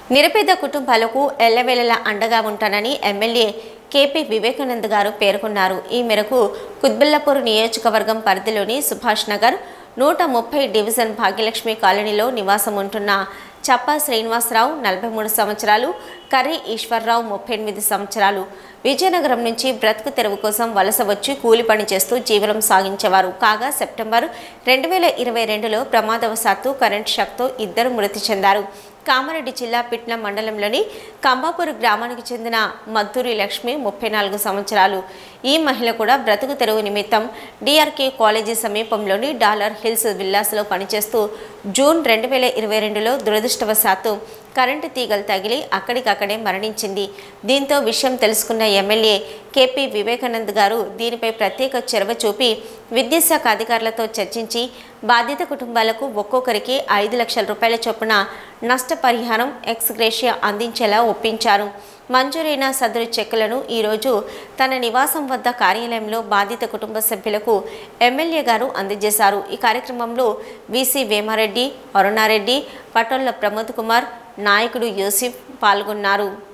నిరుపేద కుటుంబాలకు ఎల్లవేళలా అండగా ఉంటానని ఎమ్మెల్యే కేపీ వివేకానంద్ గారు పేర్కొన్నారు ఈ మేరకు కుత్బుల్లాపూర్ నియోజకవర్గం పరిధిలోని సుభాష్ నగర్ నూట ముప్పై డివిజన్ భాగ్యలక్ష్మి కాలనీలో నివాసం ఉంటున్న చప్పా శ్రీనివాసరావు నలభై మూడు సంవత్సరాలు కర్రీ ఈశ్వర్రావు ముప్పై ఎనిమిది సంవత్సరాలు విజయనగరం నుంచి బ్రతుకు తెరువు కోసం వలస వచ్చి కూలి పని చేస్తూ జీవనం సాగించేవారు కాగా సెప్టెంబర్ రెండు వేల ఇరవై రెండులో ప్రమాదవశాత్తు కరెంట్ షాక్తో ఇద్దరు మృతి చెందారు కామారెడ్డి జిల్లా పిట్న మండలంలోని కంబాపూర్ గ్రామానికి చెందిన మద్దూరి లక్ష్మి ముప్పై నాలుగు సంవత్సరాలు ఈ మహిళ కూడా బ్రతుకు తెరువు నిమిత్తం డిఆర్కే కాలేజీ సమీపంలోని డాలర్ హిల్స్ విల్లాస్లో పనిచేస్తూ జూన్ రెండు వేల ఇరవై రెండులో దురదృష్టవశాత్తు కరెంటు తీగలు తగిలి అక్కడికక్కడే మరణించింది దీంతో విషయం తెలుసుకున్న ఎమ్మెల్యే కేపీ వివేకానంద్ గారు దీనిపై ప్రత్యేక చొరవ చూపి విద్యాశాఖ అధికారులతో చర్చించి బాధిత కుటుంబాలకు ఒక్కొక్కరికి ఐదు లక్షల రూపాయల చొప్పున నష్టపరిహారం ఎక్స్గ్రేషియా అందించేలా ఒప్పించారు మంజూరైన సదరు చెక్కులను ఈరోజు తన నివాసం వద్ద కార్యాలయంలో బాధిత కుటుంబ సభ్యులకు ఎమ్మెల్యే గారు అందజేశారు ఈ కార్యక్రమంలో వీసీ వేమారెడ్డి అరుణారెడ్డి పటోళ్ల ప్రమోద్ కుమార్ నాయకుడు యూసిఫ్ పాల్గొన్నారు